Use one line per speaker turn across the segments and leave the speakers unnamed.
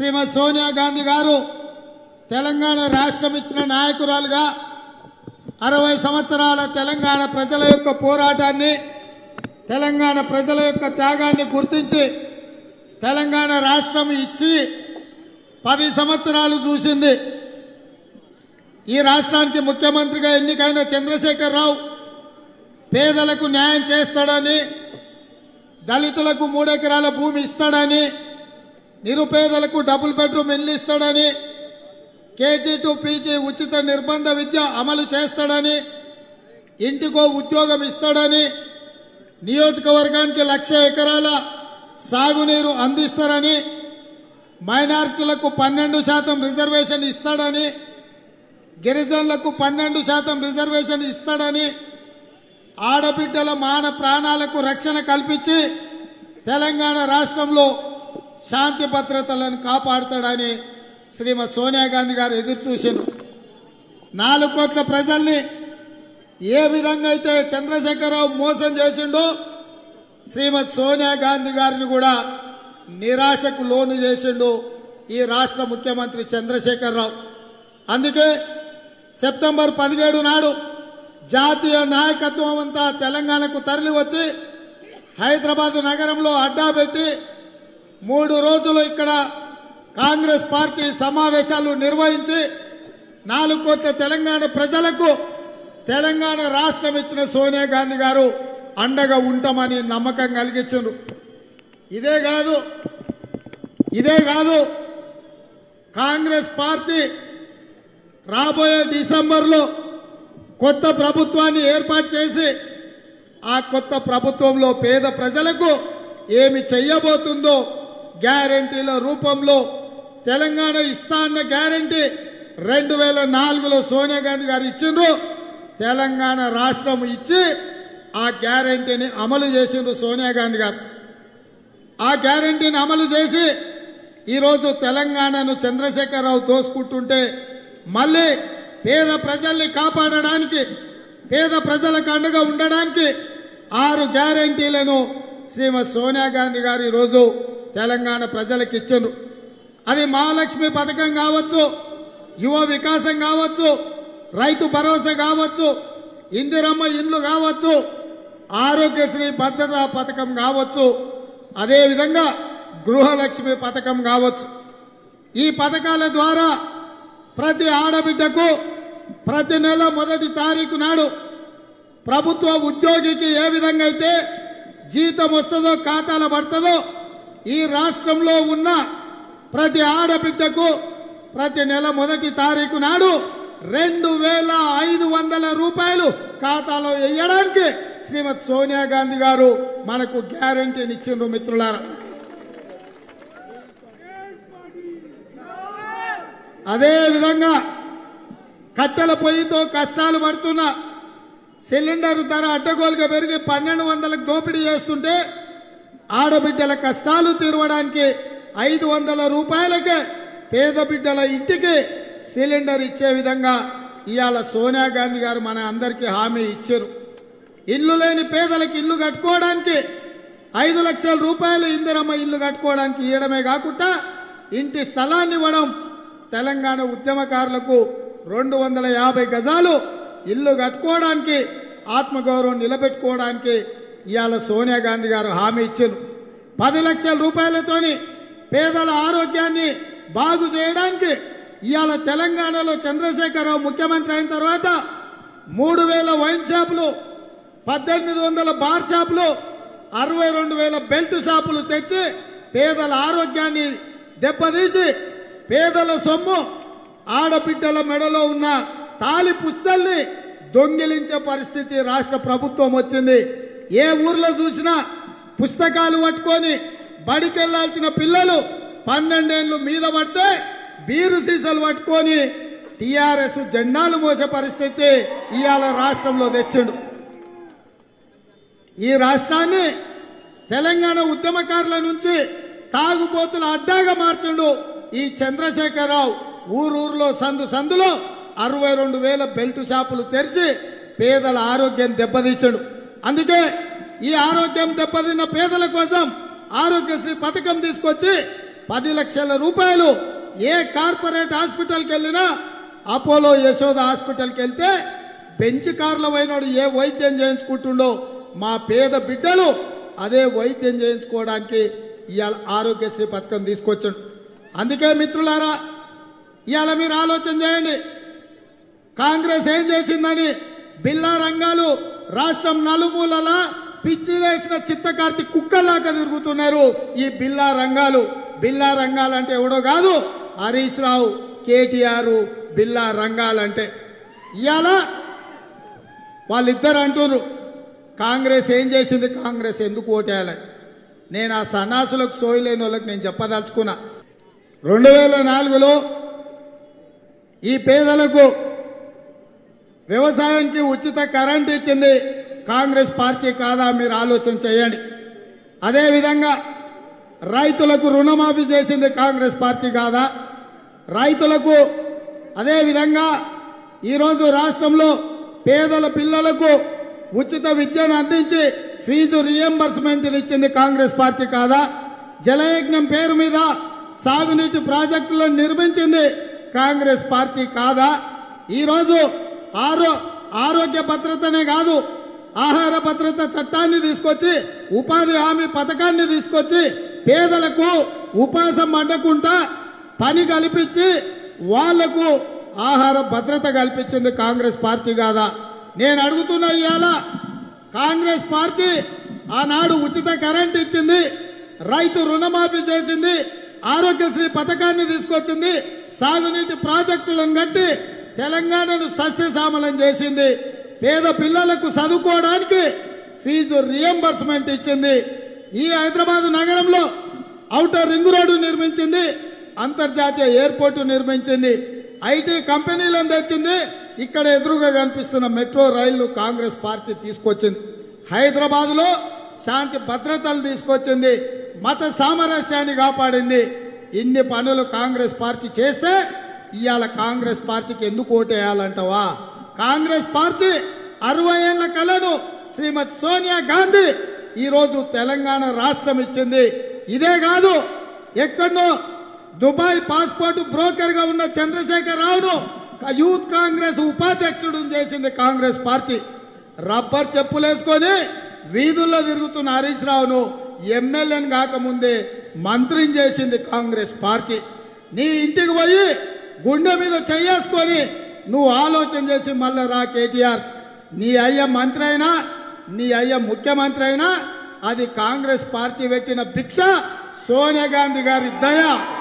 శ్రీమతి సోనియా గాంధీ గారు తెలంగాణ రాష్ట్రం ఇచ్చిన నాయకురాలుగా అరవై సంవత్సరాల తెలంగాణ ప్రజల యొక్క పోరాటాన్ని తెలంగాణ ప్రజల యొక్క త్యాగాన్ని గుర్తించి తెలంగాణ రాష్ట్రం ఇచ్చి పది సంవత్సరాలు చూసింది ఈ రాష్ట్రానికి ముఖ్యమంత్రిగా ఎన్నికైన చంద్రశేఖర్ రావు పేదలకు న్యాయం చేస్తాడని దళితులకు మూడెకరాల భూమి ఇస్తాడని నిరుపేదలకు డబుల్ బెడ్రూమ్ ఇల్లు ఇస్తాడని కేజీ టు పీజీ ఉచిత నిర్బంధ విద్య అమలు చేస్తాడని ఇంటికో ఉద్యోగం ఇస్తాడని నియోజకవర్గానికి లక్ష ఎకరాల సాగునీరు అందిస్తారని మైనారిటీలకు పన్నెండు శాతం రిజర్వేషన్ ఇస్తాడని గిరిజనులకు పన్నెండు శాతం రిజర్వేషన్ ఇస్తాడని ఆడబిడ్డల మాన ప్రాణాలకు రక్షణ కల్పించి తెలంగాణ రాష్ట్రంలో శాంతి భద్రతలను కాపాడుతాడని శ్రీమతి సోనియా గాంధీ గారు ఎదురు చూశారు నాలుగు కోట్ల ప్రజల్ని ఏ విధంగా అయితే చంద్రశేఖరరావు మోసం చేసిండో శ్రీమతి సోనియా గాంధీ గారిని కూడా నిరాశకు లోను చేసిండు ఈ రాష్ట్ర ముఖ్యమంత్రి చంద్రశేఖరరావు అందుకే సెప్టెంబర్ పదిహేడు నాడు జాతీయ నాయకత్వం అంతా తెలంగాణకు తరలి వచ్చి హైదరాబాదు నగరంలో అడ్డా పెట్టి మూడు రోజులు ఇక్కడ కాంగ్రెస్ పార్టీ సమావేశాలు నిర్వహించి నాలుగు కోట్ల తెలంగాణ ప్రజలకు తెలంగాణ రాష్ట్రం ఇచ్చిన సోనియా గాంధీ గారు అండగా ఉంటామని నమ్మకం కలిగించారు ఇదే కాదు ఇదే కాదు కాంగ్రెస్ పార్టీ రాబోయే డిసెంబర్లో కొత్త ప్రభుత్వాన్ని ఏర్పాటు చేసి ఆ కొత్త ప్రభుత్వంలో పేద ప్రజలకు ఏమి చెయ్యబోతుందో గ్యారంటీల రూపంలో తెలంగాణ ఇస్తా అన్న గ్యారంటీ రెండు వేల నాలుగులో సోనియా గాంధీ గారు ఇచ్చిండ్రు తెలంగాణ రాష్ట్రం ఇచ్చి ఆ గ్యారంటీని అమలు చేసిండ్రు సోనియా గాంధీ గారు ఆ గ్యారంటీని అమలు చేసి ఈరోజు తెలంగాణను చంద్రశేఖరరావు దోసుకుంటుంటే మళ్ళీ పేద ప్రజల్ని కాపాడడానికి పేద ప్రజలకు అండగా ఉండడానికి ఆరు గ్యారంటీలను శ్రీమతి సోనియా గాంధీ గారు ఈరోజు తెలంగాణ ప్రజలకు ఇచ్చారు అది మహాలక్ష్మి పథకం కావచ్చు యువ వికాసం కావచ్చు రైతు భరోసా కావచ్చు ఇందిరమ్మ ఇండ్లు కావచ్చు ఆరోగ్యశ్రీ భద్రతా పథకం కావచ్చు అదేవిధంగా గృహలక్ష్మి పథకం కావచ్చు ఈ పథకాల ద్వారా ప్రతి ఆడబిడ్డకు ప్రతి నెల మొదటి తారీఖు నాడు ప్రభుత్వ ఉద్యోగికి ఏ విధంగా అయితే జీతం వస్తుందో ఖాతాలో పడుతుందో ఈ రాష్ట్రంలో ఉన్న ప్రతి ఆడబిడ్డకు ప్రతి నెల మొదటి తారీఖు నాడు రెండు వేల ఐదు వందల రూపాయలు ఖాతాలో వేయడానికి శ్రీమతి సోనియా గాంధీ గారు మనకు గ్యారంటీని ఇచ్చిండ్రు మిత్రులారా అదే విధంగా కట్టెల పొయ్యితో కష్టాలు పడుతున్న సిలిండర్ ధర అడ్డగోలుగా పెరిగి పన్నెండు వందలకు దోపిడీ చేస్తుంటే ఆడబిడ్డల కష్టాలు తీరవడానికి ఐదు వందల రూపాయలకే పేద బిడ్డల ఇంటికి సిలిండర్ ఇచ్చే విధంగా ఇవాళ సోనియా గాంధీ గారు మన అందరికీ హామీ ఇచ్చారు ఇల్లు లేని పేదలకు ఇల్లు కట్టుకోవడానికి ఐదు లక్షల రూపాయలు ఇందిరమ్మ ఇల్లు కట్టుకోవడానికి ఇవ్వడమే కాకుండా ఇంటి స్థలాన్ని ఇవ్వడం తెలంగాణ ఉద్యమకారులకు రెండు వందల యాభై గజాలు ఇల్లు కట్టుకోవడానికి ఆత్మగౌరవం నిలబెట్టుకోవడానికి ఇవాళ సోనియా గాంధీ గారు హామీ ఇచ్చారు పది లక్షల రూపాయలతోని పేదల ఆరోగ్యాన్ని బాగు చేయడానికి ఇవాళ తెలంగాణలో చంద్రశేఖరరావు ముఖ్యమంత్రి అయిన తర్వాత మూడు వేల వైన్ షాపులు పద్దెనిమిది వందల బార్ షాపులు అరవై రెండు వేల బెల్ట్ షాపులు తెచ్చి పేదల ఆరోగ్యాన్ని దెబ్బతీసి పేదల సొమ్ము ఆడబిడ్డల మెడలో ఉన్న తాలి పుస్తల్ని దొంగిలించే పరిస్థితి రాష్ట్ర ప్రభుత్వం వచ్చింది ఏ ఊర్లో చూసినా పుస్తకాలు పట్టుకొని బడికెళ్లాల్సిన పిల్లలు పన్నెండేళ్లు మీద పడితే బీరు సీసాలు పట్టుకొని టిఆర్ఎస్ జెండాలు మోసే పరిస్థితి ఇవాళ రాష్ట్రంలో తెచ్చిండు ఈ రాష్ట్రాన్ని తెలంగాణ ఉద్యమకారుల నుంచి తాగుబోతుల అడ్డాగా మార్చిండు ఈ చంద్రశేఖరరావు ఊరూరులో సందు సందులో అరవై రెండు వేల బెల్ట్ షాపులు తెరిచి పేదల ఆరోగ్యం దెబ్బతీశాడు అందుకే ఈ ఆరోగ్యం దెబ్బతిన్న పేదల కోసం ఆరోగ్యశ్రీ పథకం తీసుకొచ్చి పది లక్షల రూపాయలు ఏ కార్పొరేట్ హాస్పిటల్కి వెళ్ళినా అపోలో యశోద హాస్పిటల్కి వెళ్తే బెంచ్ కార్ల పోయినోడు ఏ వైద్యం చేయించుకుంటుండో మా పేద బిడ్డలు అదే వైద్యం చేయించుకోవడానికి ఇవాళ ఆరోగ్యశ్రీ పథకం తీసుకొచ్చాడు అందుకే మిత్రులారా ఇవాళ మీరు ఆలోచన చేయండి కాంగ్రెస్ ఏం చేసిందని బిల్లా రంగాలు రాష్ట్రం నలుమూలలా పిచ్చి వేసిన చిత్తకార్తి కుక్కలాగా తిరుగుతున్నారు ఈ బిల్లా రంగాలు బిల్లా రంగాలు అంటే ఎవడో కాదు హరీష్ రావు కేటీఆర్ బిల్లా రంగాలంటే ఇవాళ వాళ్ళిద్దరు అంటున్నారు కాంగ్రెస్ ఏం చేసింది కాంగ్రెస్ ఎందుకు ఓటేయాలని నేను ఆ సన్నాసులకు సోయలేని వాళ్ళకి నేను చెప్పదలుచుకున్నా రెండు వేల నాలుగులో ఈ పేదలకు వ్యవసాయానికి ఉచిత కరెంట్ ఇచ్చింది కాంగ్రెస్ పార్టీ కాదా మీరు ఆలోచన చేయండి అదేవిధంగా రైతులకు రుణమాఫీ చేసింది కాంగ్రెస్ పార్టీ కాదా రైతులకు అదేవిధంగా ఈరోజు రాష్ట్రంలో పేదల పిల్లలకు ఉచిత విద్యను అందించి ఫీజు రియంబర్స్మెంట్ ఇచ్చింది కాంగ్రెస్ పార్టీ కాదా జలయజ్ఞం పేరు మీద సాగునీటి ప్రాజెక్టులను నిర్మించింది కాంగ్రెస్ పార్టీ కాదా ఈరోజు ఆరో ఆరోగ్య భద్రతనే కాదు ఆహార భద్రత చట్టాన్ని తీసుకొచ్చి ఉపాధి హామీ పథకాన్ని తీసుకొచ్చి పేదలకు ఉపాసం అడ్డకుండా పని కల్పించి వాళ్లకు ఆహార భద్రత కల్పించింది కాంగ్రెస్ పార్టీ కాదా నేను అడుగుతున్నా ఇవాళ కాంగ్రెస్ పార్టీ ఆనాడు ఉచిత కరెంట్ ఇచ్చింది రైతు రుణమాఫీ చేసింది ఆరోగ్యశ్రీ పథకాన్ని తీసుకొచ్చింది సాగునీటి ప్రాజెక్టులను కట్టి తెలంగాణను సస్యశ్యామలం చేసింది పేద పిల్లలకు చదువుకోవడానికి ఫీజు రియంబర్స్మెంట్ ఇచ్చింది ఈ హైదరాబాద్ నగరంలో ఔటర్ రింగ్ రోడ్డు నిర్మించింది అంతర్జాతీయ ఎయిర్పోర్టు నిర్మించింది ఐటీ కంపెనీలను తెచ్చింది ఇక్కడ ఎదురుగా కనిపిస్తున్న మెట్రో రైళ్లు కాంగ్రెస్ పార్టీ తీసుకొచ్చింది హైదరాబాదులో శాంతి భద్రతలు తీసుకొచ్చింది మత సామరస్యాన్ని కాపాడింది ఇన్ని పనులు కాంగ్రెస్ పార్టీ చేస్తే ఇవాళ కాంగ్రెస్ పార్టీకి ఎందుకు ఓటేయాలంటావా కాంగ్రెస్ పార్టీ అరవై ఏళ్ల కళను శ్రీమతి సోనియా గాంధీ ఈరోజు తెలంగాణ రాష్ట్రం ఇచ్చింది ఇదే కాదు ఎక్కడో దుబాయ్ పాస్పోర్ట్ బ్రోకర్ గా ఉన్న చంద్రశేఖర్ రావును క- యూత్ కాంగ్రెస్ ఉపాధ్యక్షుడు చేసింది కాంగ్రెస్ పార్టీ రబ్బర్ చెప్పులేసుకొని వీధుల్లో తిరుగుతున్న హరీష్ రావును ఎమ్మెల్యేని కాకముందే మంత్రిని చేసింది కాంగ్రెస్ పార్టీ నీ ఇంటికి పోయి గుండె మీద చెయ్యేసుకొని నువ్వు ఆలోచన చేసి మళ్ళా రా కేటీఆర్ నీ అయ్య మంత్రి అయినా నీ అయ్య ముఖ్యమంత్రి అయినా అది కాంగ్రెస్ పార్టీ పెట్టిన భిక్ష సోనియా గాంధీ గారి దయ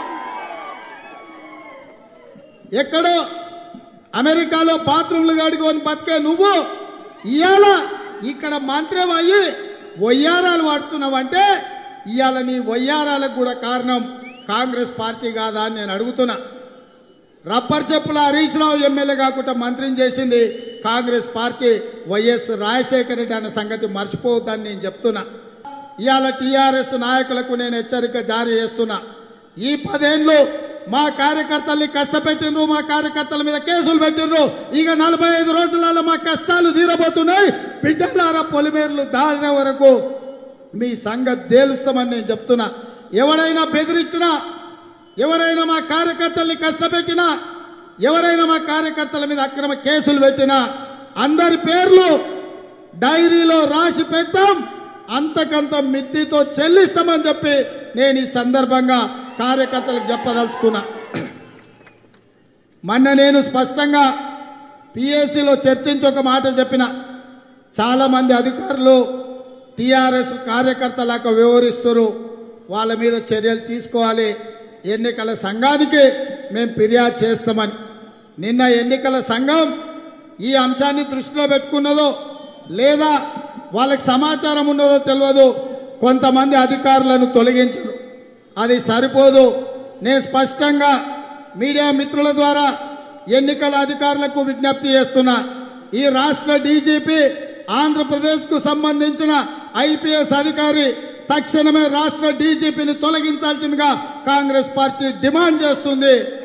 ఎక్కడో అమెరికాలో బాత్రూమ్లు కడుకొని బతికే నువ్వు ఇవాళ ఇక్కడ మంత్రం అయ్యి వయ్యారాలు వాడుతున్నావంటే ఇవాళ నీ వయ్యారాలకు కూడా కారణం కాంగ్రెస్ పార్టీ కాదా అని నేను అడుగుతున్నా రబ్బర్ చెప్పుల హరీష్ రావు ఎమ్మెల్యే కాకుండా మంత్రిని చేసింది కాంగ్రెస్ పార్టీ వైఎస్ రాజశేఖర రెడ్డి అన్న సంగతి మర్చిపోవద్దని నేను చెప్తున్నా ఇవాళ టీఆర్ఎస్ నాయకులకు నేను హెచ్చరిక జారీ చేస్తున్నా ఈ పదేళ్ళు మా కార్యకర్తల్ని కష్టపెట్టిండ్రు మా కార్యకర్తల మీద కేసులు పెట్టిండ్రు ఇక నలభై ఐదు రోజులలో మా కష్టాలు తీరబోతున్నాయి బిడ్డలారా పొలిమేర్లు దారిన వరకు మీ సంగతి తేలుస్తామని నేను చెప్తున్నా ఎవడైనా బెదిరించినా ఎవరైనా మా కార్యకర్తల్ని కష్టపెట్టినా ఎవరైనా మా కార్యకర్తల మీద అక్రమ కేసులు పెట్టినా అందరి పేర్లు డైరీలో రాసి పెడతాం అంతకంత మిత్తితో చెల్లిస్తామని చెప్పి నేను ఈ సందర్భంగా కార్యకర్తలకు చెప్పదలుచుకున్నా మొన్న నేను స్పష్టంగా పిఎస్సిలో చర్చించి ఒక మాట చెప్పిన చాలామంది అధికారులు టీఆర్ఎస్ కార్యకర్తలాగా వ్యవహరిస్తారు వాళ్ళ మీద చర్యలు తీసుకోవాలి ఎన్నికల సంఘానికి మేము ఫిర్యాదు చేస్తామని నిన్న ఎన్నికల సంఘం ఈ అంశాన్ని దృష్టిలో పెట్టుకున్నదో లేదా వాళ్ళకి సమాచారం ఉన్నదో తెలియదు కొంతమంది అధికారులను తొలగించరు అది సరిపోదు నేను స్పష్టంగా మీడియా మిత్రుల ద్వారా ఎన్నికల అధికారులకు విజ్ఞప్తి చేస్తున్నా ఈ రాష్ట్ర డీజీపీ ఆంధ్రప్రదేశ్కు సంబంధించిన ఐపీఎస్ అధికారి తక్షణమే రాష్ట్ర డీజీపీని తొలగించాల్సిందిగా కాంగ్రెస్ పార్టీ డిమాండ్ చేస్తుంది